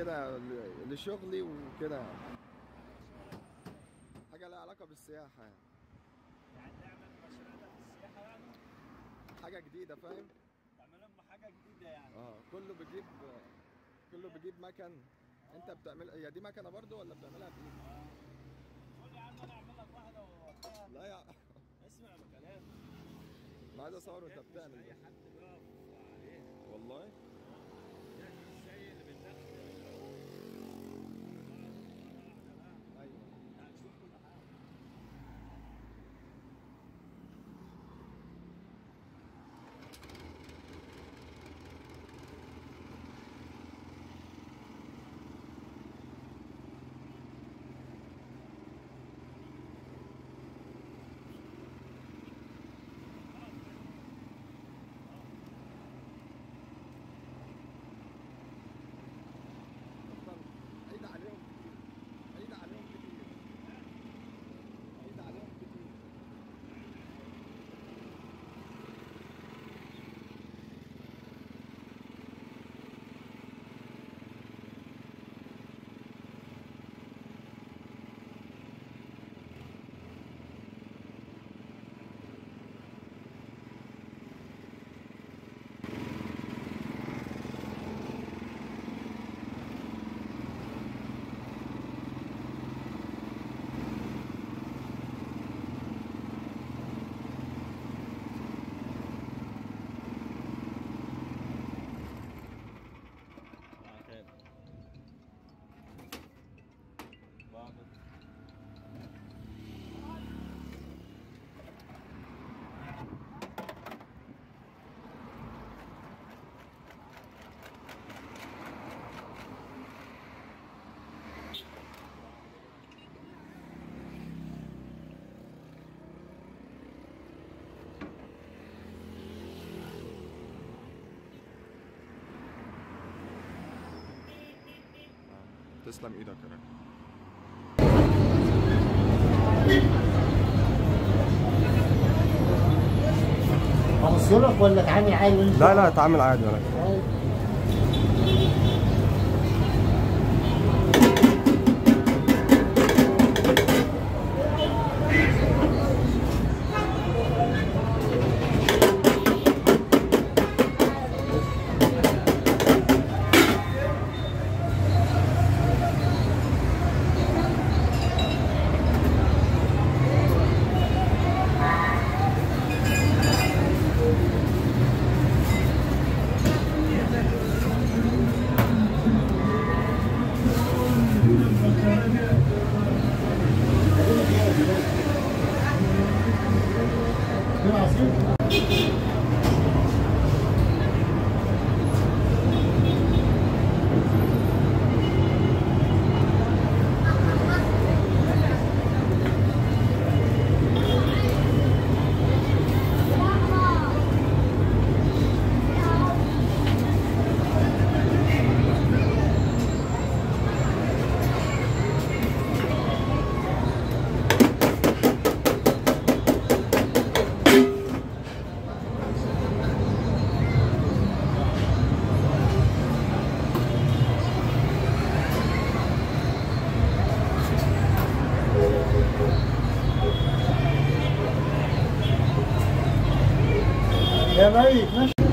كده ل- لشغلي وكده يعني. حاجه لها علاقه بالسياحه يعني يعني تعمل مشروع ده في السياحه يعني حاجه جديده فاهم تعمل لهم حاجه جديده يعني اه كله بيجيب كله بيجيب مكن انت بتعمل هي دي مكنه برضو ولا بتعملها بايدك قول يا عم انا اعمل لك واحده ووقتها لا يا اسمع الكلام انا عايز اصور وانت مش بتعمل اي ده. حد بيقف عليه والله ده مش زي اللي بندخل ايوه هتشوف كل حاجه عيد عليهم كتير عيد عليهم كتير عيد عليهم كتير تسلم ايدك يا راجل ابصلك ولا اتعامل عادي وانت لا لا اتعامل عادي يا راجل يا ميت ماشي